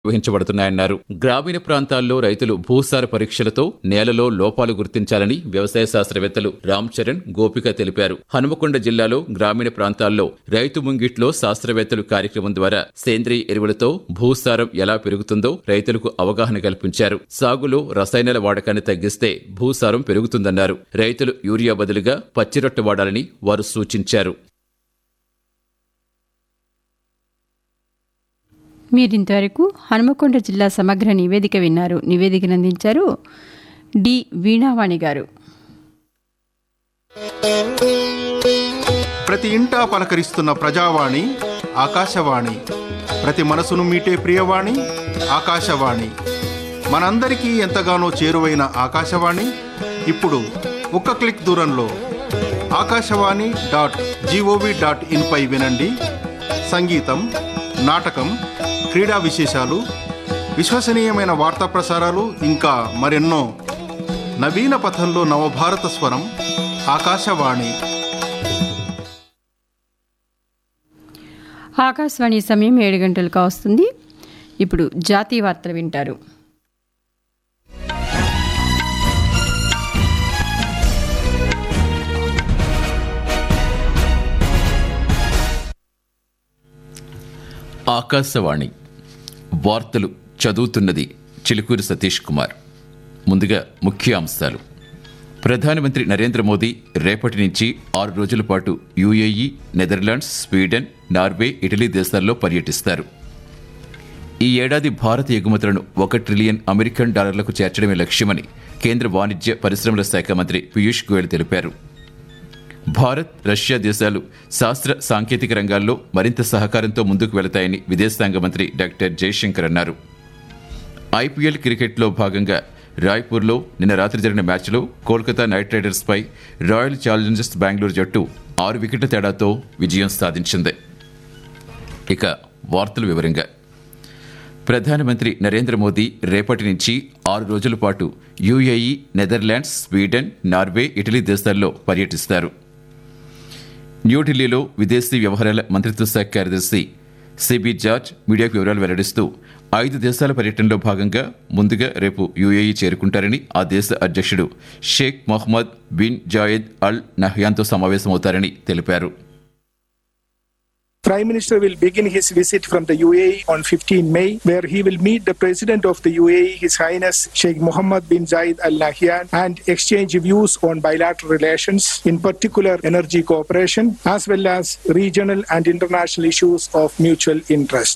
నిర్వహించబడుతున్నాయన్నారు గ్రామీణ ప్రాంతాల్లో రైతులు భూసార పరీక్షలతో నేలలో లోపాలు గుర్తించాలని వ్యవసాయ శాస్త్రవేత్తలు రామ్ చరణ్ గోపిక తెలిపారు హనుమకొండ జిల్లాలో గ్రామీణ ప్రాంతాల్లో రైతు ముంగిట్లో శాస్త్రవేత్తలు కార్యక్రమం ద్వారా సేంద్రీయ ఎరువులతో భూసారం ఎలా పెరుగుతుందో రైతులకు అవగాహన కల్పించారు సాగులో రసాయనాల వాడకాన్ని తగ్గిస్తే భూసారం పెరుగుతుందన్నారు రైతులు యూరియా బదులుగా పచ్చిరొట్ట వాడాలని వారు సూచించారు మీరింతవరకు హనుమకొండ జిల్లా సమగ్ర నివేదిక విన్నారు నివేదికను అందించారు డి వీణావాణి గారు ప్రతి ఇంటా పలకరిస్తున్న ప్రజావాణి ఆకాశవాణి ప్రతి మనసును మీటే ప్రియవాణి ఆకాశవాణి మనందరికీ ఎంతగానో చేరువైన ఆకాశవాణి ఇప్పుడు ఒక్క క్లిక్ దూరంలో ఆకాశవాణి డాట్ జీఓవి డాట్ ఇన్పై వినండి సంగీతం నాటకం క్రీడా విశేషాలు విశ్వసనీయమైన వార్తా ప్రసారాలు ఇంకా మరెన్నో నవీన పథంలో నవభారత స్వరం ఆకాశవాణి ఆకాశవాణి సమయం ఏడు గంటలకు వస్తుంది ఇప్పుడు జాతీయ వార్తలు వింటారు ఆకాశవాణి వార్తలు చదువుతున్నది చిలుకూరి సతీష్ కుమార్ ముందుగా ముఖ్య అంశాలు ప్రధానమంత్రి నరేంద్ర మోదీ రేపటి నుంచి ఆరు రోజుల పాటు UAE Netherlands Sweden Norway Italy దేశాల్లో పర్యటిస్తారు ఈ ఏడాది భారత ఎగుమతులను ఒక ట్రిలియన్ అమెరికన్ డాలర్లకు చేర్చడమే లక్ష్యమని కేంద్ర వాణిజ్య పరిశ్రమల శాఖ మంత్రి పీయూష్ గోయల్ తెలిపారు భారత్ రష్యా దేశాలు శాస్త్ర సాంకేతిక రంగాల్లో మరింత సహకారంతో ముందుకు వెళతాయని విదేశాంగ మంత్రి డాక్టర్ జయశంకర్ అన్నారు ఐపీఎల్ క్రికెట్లో భాగంగా రాయ్పూర్లో నిన్న రాత్రి జరిగిన మ్యాచ్లో కోల్కతా నైట్ రైడర్స్ పై రాయల్ ఛాలెంజర్స్ బెంగళూరు జట్టు ఆరు వికెట్ల తేడాతో విజయం సాధించింది ఇక వార్తల వివరంగా ప్రధానమంత్రి నరేంద్ర మోదీ రేపటి నుంచి ఆరు రోజుల పాటు UAE Netherlands Sweden Norway Italy దేశాల్లో పర్యటిస్తారు న్యూఢిల్లీలో విదేశీ వ్యవహారాల మంత్రిత్వ శాఖ కార్యదర్శి సిబి జార్జ్ మీడియాకు వివరాలు వెల్లడిస్తూ ఐదు దేశాల పర్యటనలో భాగంగా ముందుగా రేపు యుఏఈ చేరుకుంటారని ఆ దేశ అధ్యక్షుడు Sheikh Mohammed bin Zayed Al నహ్యాన్తో సమావేశమవుతారని తెలిపారు Prime Minister will begin his visit from the UAE on 15 May, where he will meet the President of the UAE, His Highness Sheikh Mohammed bin Zayed Al Nahyan, and exchange views on bilateral relations, in particular energy cooperation, as well as regional and international issues of mutual interest.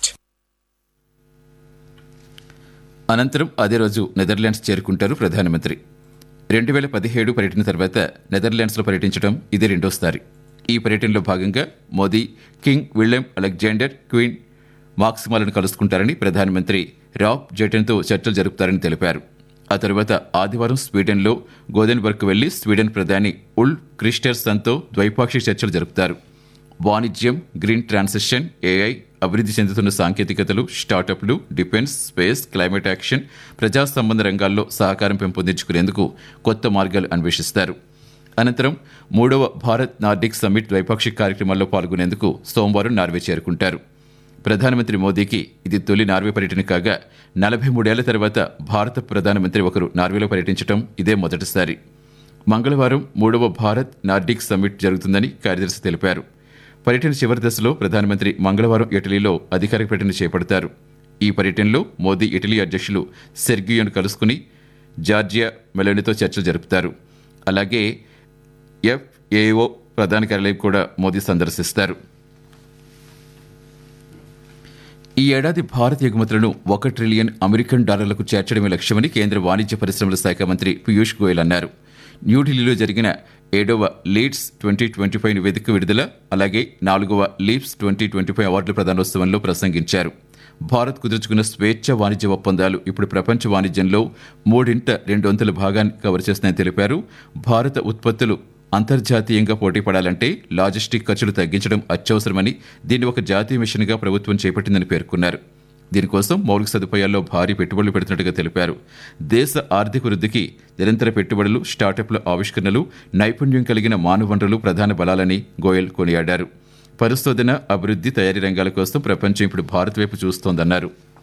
అనంతరం అదే రోజు Netherlands చేరుకుంటారు ప్రధానమంత్రి రెండు వేల పదిహేడు పర్యటన తర్వాత నెదర్లాండ్స్లో పర్యటించడం ఇది రెండోసారి ఈ పర్యటనలో భాగంగా Modi king William Alexander queen మాక్సిమాలను కలుసుకుంటారని ప్రధానమంత్రి రాబ్ జెటన్తో చర్చలు జరుపుతారని తెలిపారు ఆ తరువాత ఆదివారం స్వీడన్లో గోదెన్బర్గ్ వెళ్లి స్వీడన్ ప్రధాని ఉల్ క్రిస్టర్సన్తో ద్వైపాక్షిక చర్చలు జరుపుతారు వాణిజ్యం గ్రీన్ ట్రాన్సిషన్ ఏఐ అభివృద్ధి చెందుతున్న సాంకేతికతలు స్టార్టప్లు డిఫెన్స్ స్పేస్ క్లైమేట్ యాక్షన్ ప్రజా సంబంధ రంగాల్లో సహకారం పెంపొందించుకునేందుకు కొత్త మార్గాలు అన్వేషిస్తారు అనంతరం మూడవ భారత్ నార్డిక్ సమ్మిట్ ద్వైపాక్షిక కార్యక్రమాల్లో పాల్గొనేందుకు సోమవారం నార్వే చేరుకుంటారు ప్రధానమంత్రి మోదీకి ఇది తొలి నార్వే పర్యటన కాగా నలభై మూడేళ్ల తర్వాత భారత ప్రధానమంత్రి ఒకరు నార్వేలో పర్యటించడం ఇదే మొదటిసారి మంగళవారం మూడవ భారత్ నార్డిక్ సమ్మిట్ జరుగుతుందని కార్యదర్శి తెలిపారు పర్యటన చివరి దశలో ప్రధానమంత్రి మంగళవారం ఇటలీలో అధికారిక పర్యటన చేపడతారు ఈ పర్యటనలో మోదీ ఇటలీ అధ్యక్షులు సెర్గియోను కలుసుకుని జార్జియా మెలోనితో చర్చలు జరుపుతారు అలాగే ఎఫ్ఏఓ ప్రధాన కార్యాలయం కూడా మోదీ సందర్శిస్తారు ఈ ఏడాది భారత ఎగుమతులను ఒక ట్రిలియన్ అమెరికన్ డాలర్లకు చేర్చడమే లక్ష్యమని కేంద్ర వాణిజ్య పరిశ్రమల శాఖ మంత్రి పీయూష్ గోయల్ అన్నారు న్యూఢిల్లీలో జరిగిన ఏడవ లీడ్స్ ట్వంటీ ట్వంటీ ఫైవ్ నివేదిక విడుదల అలాగే నాలుగవ లీప్స్ ట్వంటీ ట్వంటీ ఫైవ్ అవార్డుల ప్రదానోత్సవంలో ప్రసంగించారు భారత్ కుదుర్చుకున్న స్వేచ్ఛ వాణిజ్య ఒప్పందాలు ఇప్పుడు ప్రపంచ వాణిజ్యంలో మూడింట రెండు వంతుల భాగాన్ని కవర్ చేస్తున్నాయని తెలిపారు భారత ఉత్పత్తులు అంతర్జాతీయంగా పోటీ పడాలంటే లాజిస్టిక్ ఖర్చులు తగ్గించడం అత్యవసరమని దీన్ని ఒక జాతీయ మిషన్గా ప్రభుత్వం చేపట్టిందని పేర్కొన్నారు దీనికోసం మౌలిక సదుపాయాల్లో భారీ పెట్టుబడులు పెడుతున్నట్టుగా తెలిపారు దేశ ఆర్థిక వృద్ధికి నిరంతర పెట్టుబడులు స్టార్టప్ల ఆవిష్కరణలు నైపుణ్యం కలిగిన మానవ వనరులు ప్రధాన బలాలని గోయల్ కొనియాడారు పరిశోధన అభివృద్ధి తయారీ రంగాల కోసం ప్రపంచం ఇప్పుడు భారత్ వైపు చూస్తోందన్నారు